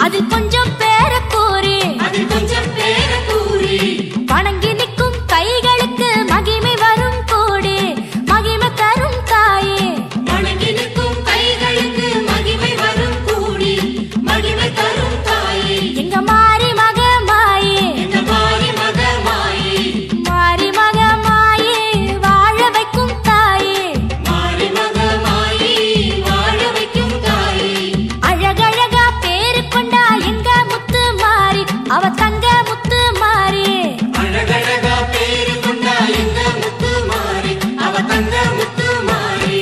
அதில் கொஞ்சம் பேர கூறி அதில் கொஞ்சம் பேர கூறி வணங்கி நிற்கும் கைகளுக்கு மகிமை வரும் கூடி மகிமை தரும் தாயே வணங்கி நிற்கும் கைகளுக்கு மகிமை வரும் கூடி மகிமை தரும் தாயே எங்க மாறி மக மாயே எங்க மாறி மக மாயே மாறி மக மாயே வாழ வைக்கும் தாயே மாறி மக மாயே வாழ வைக்கும் தாயே அழகழகா பேரு கொண்டா எங்க முத்து மாறி அவ தங்க முத்து மாறி அழகழகா பேரு கொண்டா எங்க முத்து மாறி அவ தங்க முத்து மாறி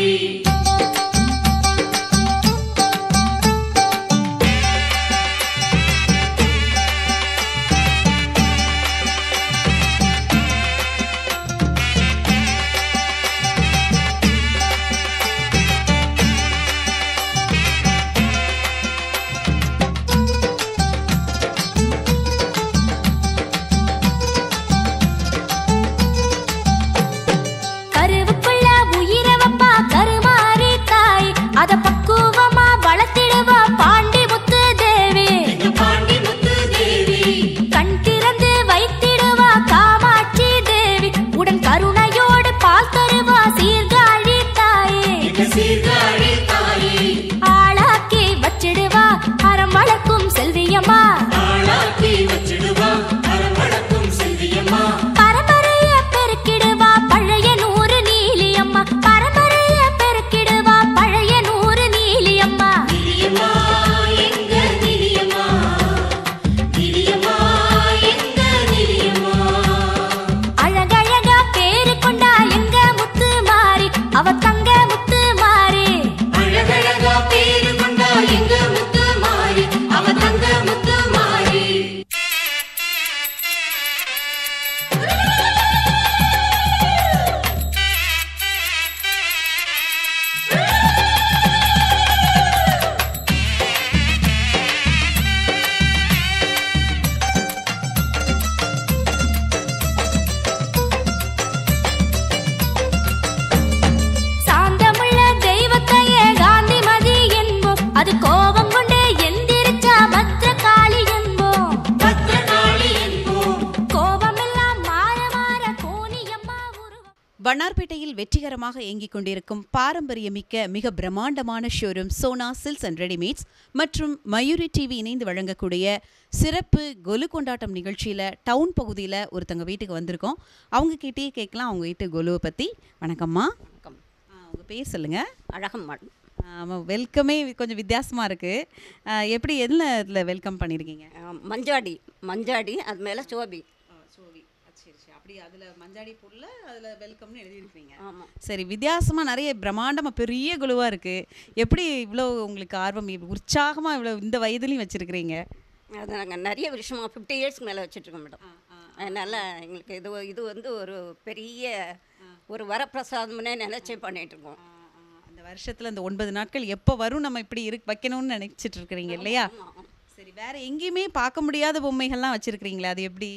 கருவுக்குள்ள உயிரை வப்பா கருமாறி தாய் அத பக்குவமா வளர்த்திடுவா பாண்டி முத்து தேவி எங்க பாண்டி முத்து தேவி கண் திறந்து வைத்திடுவா காமாட்சி தேவி உடன் கருணையோடு பால் தருவா சீர்காழி தாயே எங்க சீர்காழி தாயே ஆளாக்கி வச்சிடுவா அறம் வளர்க்கும் செல்வியம்மா ஆளாக்கி வச்சிடுவா அரவணக்கும் செல்வியம்மா பரம்பரைய பெருக்கிடுவா பழைய நூறு நீலியம்மா பரம்பரைய பெருக்கிடுவா பழைய நூறு நீலியம்மா நிலியம்மா எங்க நிலியம்மா நிலியம்மா எங்க நிலியம்மா அழகழகா பேரு கொண்டா எங்க முத்து மாறி அவ தங்க முத்து மாறி அழகழகா பேரு கொண்டா எங்க முத்து மாறி அவ தங்க முத்து மாறி சாந்தமுள்ள தெய்வத்தையே காந்திமதி என்போம் அது கோபம் கொண்டு எந்திரிச்சா பத்ரகாளி என்போம் பத்ரகாளி என்போம் கோபமெல்லாம் மாற மாற கோணியம்மா உருவம் வண்ணார்பேட்டையில் வெற்றிகரமாக இயங்கிக் கொண்டிருக்கும் பாரம்பரியமிக்க மிக பிரம்மாண்டமான showroom Sona silks and readymades மற்றும் மயூரி டிவி இணைந்து வழங்கக்கூடிய சிறப்பு கொலு கொண்டாட்டம் நிகழ்ச்சியில் டவுன் பகுதியில் ஒருத்தங்க வீட்டுக்கு வந்திருக்கோம் அவங்க கிட்டேயே கேட்கலாம் அவங்க வீட்டு கொலுவை பற்றி வணக்கம்மா வணக்கம் உங்கள் பேர் சொல்லுங்கள் அழகம்மாள் ஆமாம் வெல்கமே கொஞ்சம் வித்தியாசமாக இருக்குது எப்படி எதில் இதில் வெல்கம் பண்ணியிருக்கீங்க ஆ, மஞ்சாடி மஞ்சாடி அது மேலே சோபி சோவி சரி சரி அப்படி அதில் மஞ்சாடி புல்ல அதில் வெல்கம்னு எழுதியிருக்கீங்க ஆமாம் சரி வித்தியாசமாக நிறைய பிரம்மாண்டமாக பெரிய குழுவாக இருக்குது எப்படி இவ்வளோ உங்களுக்கு ஆர்வம் உற்சாகமாக இவ்வளோ இந்த வயதுலையும் வச்சுருக்கிறீங்க அது நாங்கள் நிறைய வருஷமாக ஃபிஃப்டி இயர்ஸ்க்கு மேலே வச்சுட்ருக்கோம் மேடம் அதனால் எங்களுக்கு இது இது வந்து ஒரு பெரிய ஒரு வரப்பிரசாதம்னே நினச்சி பண்ணிகிட்ருக்கோம் அந்த வருஷத்தில் அந்த ஒன்பது நாட்கள் எப்போ வரும் நம்ம இப்படி இரு வைக்கணும்னு நினைச்சிட்டு இருக்கிறீங்க இல்லையா சரி வேற எங்கேயுமே பார்க்க முடியாத பொம்மைகள்லாம் வச்சுருக்கிறீங்களா அது எப்படி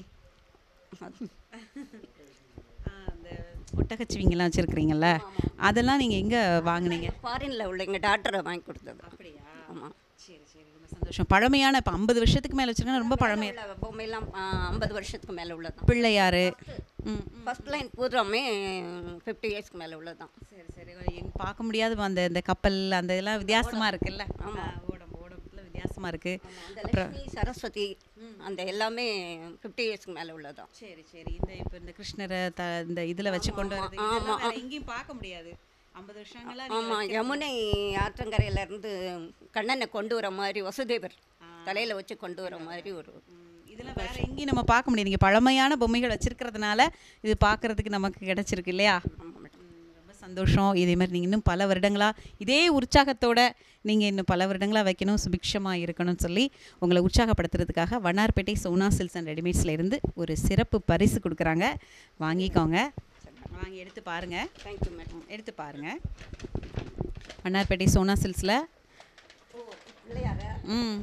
ஆ, அந்த ஒட்டகச்சிவிங்கெல்லாம் வச்சுருக்கிறீங்களா அதெல்லாம் நீங்கள் எங்கே வாங்குனீங்க ஃபாரினில் உள்ள எங்கள் டாக்டரை வாங்கி கொடுத்தது அப்படியா ஆமாம் சரி சரி ரொம்ப சந்தோஷம் பழமையான இப்போ ஐம்பது வருஷத்துக்கு மேலே வச்சுருக்கா ரொம்ப பழமையா உள்ள பொம்மையெல்லாம் ஐம்பது வருஷத்துக்கு மேலே உள்ளது பிள்ளையார் ம் ஃபர்ஸ்ட் லைன் பூராமே ஃபிஃப்டி இயர்ஸ்க்கு மேலே உள்ளது தான் சரி சரி எங்க பார்க்க முடியாத அந்த இந்த கப்பல் அந்த இதெல்லாம் வித்தியாசமா இருக்குல்ல ஆ, ஓடம் ஓடத்துல வித்தியாசமா இருக்கு அந்த லட்சுமி சரஸ்வதி அந்த எல்லாமே ஃபிஃப்டி இயர்ஸ்க்கு மேலே உள்ளது தான் சரி சரி இந்த இப்போ இந்த கிருஷ்ணரை த இந்த இதுல வச்சு கொண்டு வரது இதெல்லாம் வேற எங்கேயும் பார்க்க முடியாது ஐம்பது வருஷங்களா நீங்க ஆமாம் யமுனை ஆற்றங்கரையில இருந்து கண்ணனை கொண்டு வர மாதிரி வசுதேவர் தலையில் வச்சு கொண்டு வர மாதிரி ஒரு ம், இதெல்லாம் வேற எங்கேயும் நம்ம பார்க்க முடியாது நீங்க பழமையான பொம்மைகள் வச்சிருக்கிறதுனால இது பார்க்கறதுக்கு நமக்கு கிடைச்சிருக்கு இல்லையா ஆமாம் மேடம் ம், ரொம்ப சந்தோஷம் இதே மாதிரி நீங்கள் இன்னும் பல வருடங்களா இதே உற்சாகத்தோட நீங்கள் இன்னும் பல வருடங்களா வைக்கணும் சுபிக்ஷமாக இருக்கணும்னு சொல்லி உங்களை உற்சாகப்படுத்துறதுக்காக வண்ணார்பேட்டை சோனா சில்ஸ் அண்ட் ரெடிமேட்ஸ்ல இருந்து ஒரு சிறப்பு பரிசு கொடுக்குறாங்க வாங்கிக்கோங்க வாங்கி எடுத்து பாருங்க தேங்க்யூ மேடம் ம், எடுத்து பாருங்க வண்ணார்பேட்டை சோனா சில்ஸில் பிள்ளையார ம்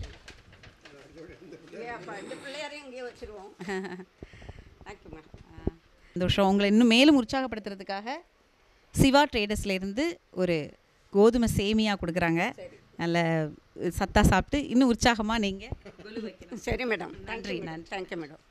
அப்போ இந்த பிள்ளையாரையும் இங்கேயே வச்சுருவோம் தேங்க்யூ மேடம் சந்தோஷம் உங்களை இன்னும் மேலும் உற்சாகப்படுத்துறதுக்காக சிவா ட்ரேடர்ஸ்ல இருந்து ஒரு கோதுமை சேமியா கொடுக்குறாங்க நல்ல சத்தா சாப்பிட்டு இன்னும் உற்சாகமாக நீங்கள் சரி மேடம் நன்றி, நன்றி. Thank you madam